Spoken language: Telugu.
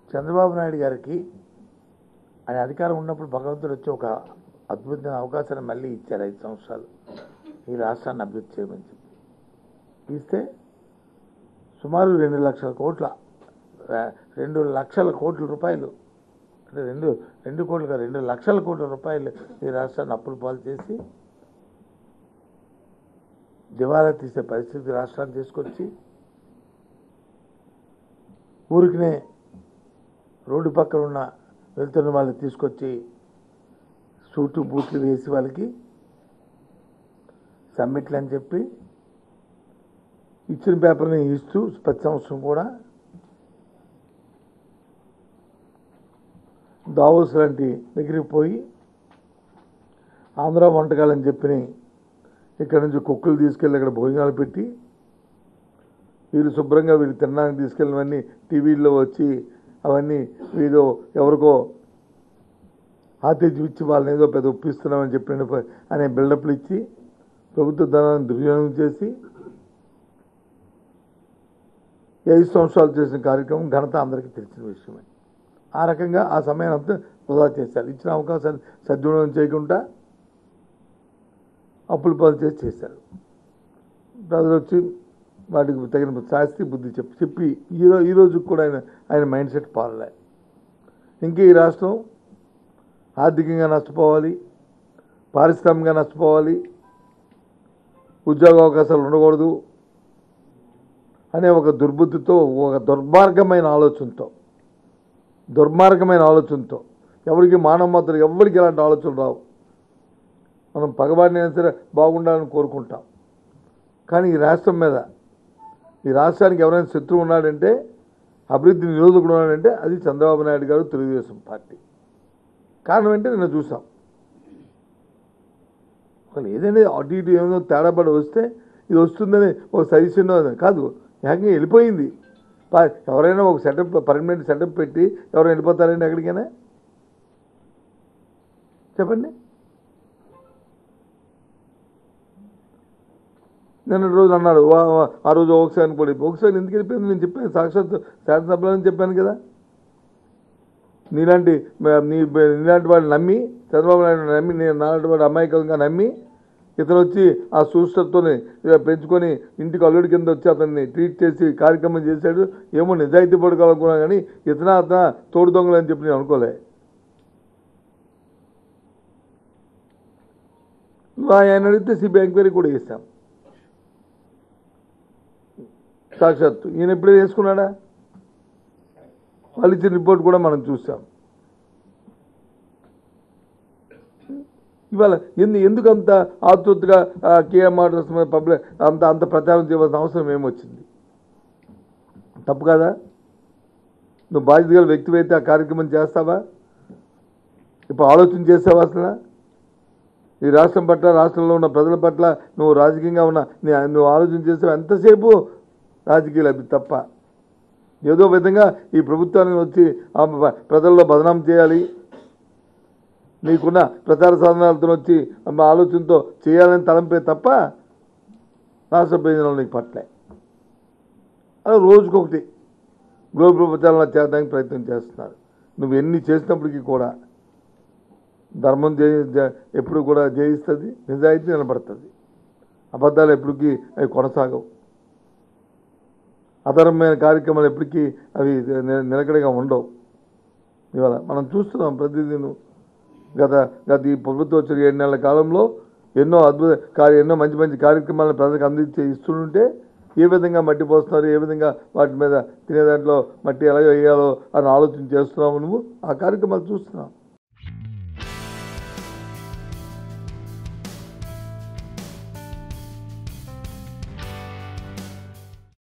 చంద్రబాబు నాయుడు గారికి ఆయన అధికారం ఉన్నప్పుడు భగవంతుడు వచ్చి ఒక అద్భుతమైన అవకాశాన్ని మళ్ళీ ఇచ్చారు ఐదు సంవత్సరాలు ఈ రాష్ట్రాన్ని అభివృద్ధి చేయమని చెప్పి ఇస్తే సుమారు రెండు లక్షల కోట్ల ఆ, రెండు లక్షల కోట్ల రూపాయలు అంటే రెండు రెండు కోట్లు కాదు, రెండు లక్షల కోట్ల రూపాయలు ఈ రాష్ట్రాన్ని అప్పులు పాలు చేసి దివాలా తీసే పరిస్థితి రాష్ట్రాన్ని తీసుకొచ్చి ఊరికినే రోడ్డు పక్కన ఉన్న వెళ్తున్న వాళ్ళని తీసుకొచ్చి సూటు బూట్లు వేసి వాళ్ళకి సమ్మిట్లు అని చెప్పి ఇచ్చిన పేపర్ని ఇస్తూ ప్రతి సంవత్సరం కూడా దావోస్ లాంటి దగ్గరికి పోయి ఆంధ్ర వంటకాలని చెప్పి ఇక్కడ నుంచి కుక్కలు తీసుకెళ్ళి అక్కడ భోజనాలు పెట్టి వీళ్ళు శుభ్రంగా వీళ్ళు తినడానికి తీసుకెళ్ళినవన్నీ టీవీల్లో వచ్చి అవన్నీ వీళ్ళు ఎవరికో ఆతిథ్యం ఇచ్చి వాళ్ళని ఏదో పెద్ద ఒప్పిస్తున్నామని చెప్పిన ప- అనే బిల్డప్లు ఇచ్చి ప్రభుత్వ ధనాన్ని దుర్వినియోగం చేసి ఈ ఐదు సంవత్సరాలు చేసిన కార్యక్రమం ఘనత అందరికీ తెలిసిన విషయమే ఆ రకంగా ఆ సమయాన్ని అంతా వృధా చేశారు ఇచ్చిన అవకాశాన్ని సద్వినియోగం చేయకుండా అప్పులు పాలు చేసి చేశారు ప్రజలు వచ్చి వాటికి తగిన శాస్త్రి బుద్ధి చెప్పి చెప్పి ఈ రో ఈ రోజుకి కూడా ఆయన ఆయన మైండ్ సెట్ పాలలే ఇంకా ఈ రాష్ట్రం ఆర్థికంగా నష్టపోవాలి పారిశ్రామికంగా నష్టపోవాలి ఉద్యోగ అవకాశాలు ఉండకూడదు అనే ఒక దుర్బుద్ధితో ఒక దుర్మార్గమైన ఆలోచనతో దుర్మార్గమైన ఆలోచనతో ఎవరికి మానవ మాత్రం ఎవరికి ఇలాంటి ఆలోచనలు రావు మనం పగవాడిని అయినా సరే బాగుండాలని కోరుకుంటాం కానీ ఈ రాష్ట్రం మీద ఈ రాష్ట్రానికి ఎవరైనా శత్రువు ఉన్నాడంటే అభివృద్ధి నిరోధకుడు ఉన్నాడంటే అది చంద్రబాబు నాయుడు గారు తెలుగుదేశం పార్టీ కారణం ఏంటంటే నిన్న చూసాం ఒకవేళ ఏదైనా అటు ఇటు ఏమైనా తేడా పడి వస్తే ఇది వస్తుందని ఒక సజెషన్ కాదు ఏకంగా వెళ్ళిపోయింది ప- ఎవరైనా ఒక సెటప్ పర్మనెంట్ సెటప్ పెట్టి ఎవరైనా వెళ్ళిపోతారండి ఎక్కడికైనా చెప్పండి నిన్న రోజు అన్నాడు వా- వా- ఆ రోజు ఒకసారి పడి ఒకసారి ఎందుకు వెళ్ళిపోయింది నేను చెప్పాను సాక్షాత్ శాసనసభలో అని చెప్పాను కదా నీలాంటి మ- నీ నీలాంటి వాడిని నమ్మి చంద్రబాబు నాయుడు నమ్మి నేను నాలాంటి వాడు అమాయకంగా నమ్మి ఇతను వచ్చి ఆ సూచనతోని పెంచుకొని ఇంటికి అల్లుడి కింద వచ్చి అతన్ని ట్రీట్ చేసి కార్యక్రమం చేశాడు ఏమో నిజాయితీ పడుకోవాలనుకున్నా కానీ ఇతన అతన తోడు దొంగలు అని చెప్పి నేను అనుకోలే నువ్వు ఆయన అడిగితే సిబిఐ ఎంక్వైరీ కూడా చేశాం సాక్షాత్తు ఈయన ఎప్పుడే వేసుకున్నాడా వాళ్ళు ఇచ్చిన రిపోర్ట్ కూడా మనం చూసాం ఇవాళ ఎందు ఎందుకు అంత ఆతృతగా కేఎం మోటార్స్ మీద పబ్లిక్ అంత అంత ప్రచారం చేయవలసిన అవసరం ఏమొచ్చింది తప్పు కదా నువ్వు బాధ్యత గల వ్యక్తివైతే ఆ కార్యక్రమం చేస్తావా ఇప్పుడు ఆలోచన చేసావా అసలు ఈ రాష్ట్రం పట్ల రాష్ట్రంలో ఉన్న ప్రజల పట్ల నువ్వు రాజకీయంగా ఉన్న నీ- నువ్వు ఆలోచన చేసావు ఎంతసేపు రాజకీయాలు అవి తప్ప ఏదో విధంగా ఈ ప్రభుత్వాన్ని వచ్చి ఆ ప- ప్రజల్లో బదనాం చేయాలి నీకున్న ప్రచార సాధనాలతో వచ్చి ఆ ఆలోచనతో చేయాలని తలంపే తప్ప రాష్ట్ర ప్రయోజనాలు నీకు పట్లే అలా రోజుకొకటి గ్లోబల్ ప్రచారాలు చేయడానికి ప్రయత్నం చేస్తున్నారు నువ్వు ఎన్ని చేసినప్పటికీ కూడా ధర్మం జయ జ- ఎప్పుడు కూడా జయిస్తుంది నిజాయితీ నిలబడుతుంది అబద్ధాలు ఎప్పటికీ అవి కొనసాగవు అధర్మమైన కార్యక్రమాలు ఎప్పటికీ అవి ని- నిలకడగా ఉండవు ఇవాళ మనం చూస్తున్నాం ప్రతిదినం గత గత ఈ ప్రభుత్వం వచ్చిన ఏడు నెలల కాలంలో ఎన్నో అద్భుత కార్య ఎన్నో మంచి మంచి కార్యక్రమాలను ప్రజలకు అందించి ఇస్తుంటే ఏ విధంగా మట్టి పోస్తున్నారు ఏ విధంగా వాటి మీద తినే దాంట్లో మట్టి ఎలా వేయాలో అని ఆలోచన చేస్తున్నాము నువ్వు ఆ కార్యక్రమాలు చూస్తున్నాం